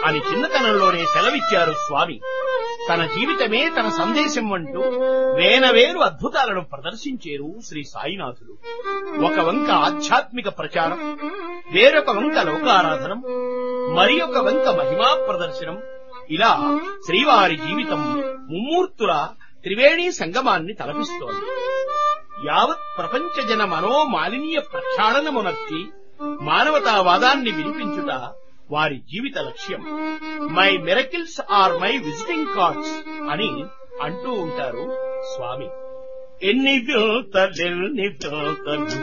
అని చిన్నతనంలోనే సెలవిచ్చారు స్వామి తన జీవితమే తన సందేశం అంటూ వేనవేరు అద్భుతాలను ప్రదర్శించారు శ్రీ సాయినాథుడు ఒక వంక ఆధ్యాత్మిక ప్రచారం వేరొక వంక లోకారాధనం మరి ఒక వంక మహిమా ప్రదర్శనం ఇలా శ్రీవారి జీవితం ముమ్మూర్తుల త్రివేణి సంగమాన్ని తలపిస్తోంది యావత్ ప్రపంచ జన మనోమాలిన్య ప్రక్షాళనమునర్చి మానవతావాదాన్ని వినిపించుట వారి జీవిత లక్ష్యం my miracles are my visiting cards అని అంటూ ఉంటారు స్వామి ఎన్ని వింతలెన్ని వింతలు